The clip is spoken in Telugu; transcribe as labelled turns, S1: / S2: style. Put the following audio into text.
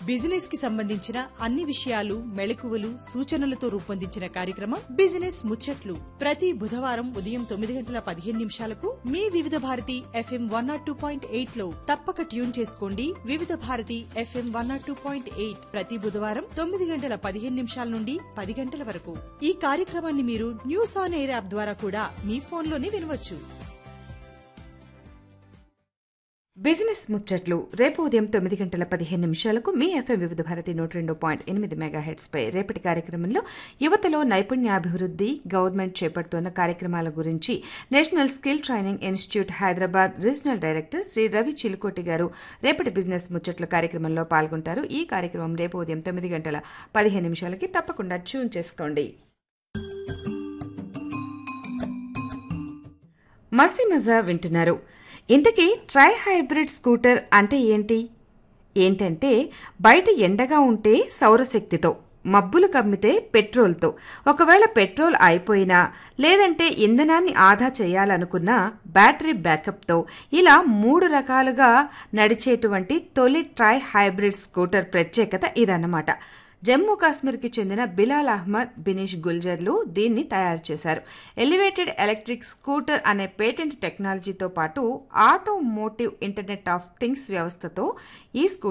S1: బిజినెస్ కి సంబంధించిన అన్ని విషయాలు మెళకువలు సూచనలతో రూపొందించిన కార్యక్రమం బిజినెస్ ముచ్చట్లు ప్రతి బుధవారం ఉదయం తొమ్మిది గంటల పదిహేను నిమిషాలకు మీ Vividh Bharati FM one naught two point eight లో తప్పక ట్యూన్ చేసుకోండి Vividh Bharati FM one naught two point eight ప్రతి బుధవారం తొమ్మిది గంటల పదిహేను నిమిషాల నుండి పది గంటల వరకు ఈ కార్యక్రమాన్ని మీరు న్యూస్ ఆన్ ఎయిర్ యాప్ ద్వారా కూడా మీ ఫోన్లోనే వినవచ్చు
S2: బిజినెస్ ముచ్చట్లు రేపు ఉదయం తొమ్మిది గంటల పదిహేను నిమిషాలకు మీ ఎఫ్ఎం వివిధ భారతి నూట రెండు పాయింట్ ఎనిమిది మెగా పై రేపటి కార్యక్రమంలో యువతలో నైపుణ్యాభివృద్ధి గవర్నమెంట్ చేపడుతున్న కార్యక్రమాల గురించి national skill training institute Hyderabad regional director Shri Ravi Chilukoti garu రేపటి బిజినెస్ ముచ్చట్ల కార్యక్రమంలో పాల్గొంటారు ఈ కార్యక్రమం రేపు ఉదయం తొమ్మిది గంటల పదిహేను నిమిషాలకి తప్పకుండా ట్యూన్ చేసుకోండి మస్తీ మజా వింటున్నారు ఇంతకీ ట్రై హైబ్రిడ్ స్కూటర్ అంటే ఏంటి ఏంటంటే బయట ఎండగా ఉంటే సౌరశక్తితో మబ్బులు కమ్మితే పెట్రోల్తో ఒకవేళ పెట్రోల్ అయిపోయినా లేదంటే ఇంధనాన్ని ఆదా చేయాలనుకున్న బ్యాటరీ బ్యాకప్తో ఇలా మూడు రకాలుగా నడిచేటువంటి తొలి ట్రై హైబ్రిడ్ స్కూటర్ ప్రత్యేకత ఇదన్నమాట జమ్మూ కాశ్మీర్కి చెందిన బిలాల్ అహ్మద్ బినిష్ గుల్జర్లు దీన్ని తయారు చేశారు ఎలివేటెడ్ ఎలక్ట్రిక్ స్కూటర్ అనే పేటెంట్ టెక్నాలజీతో పాటు ఆటోమోటివ్ ఇంటర్నెట్ ఆఫ్ థింగ్స్ వ్యవస్థతో ఈ స్కూటర్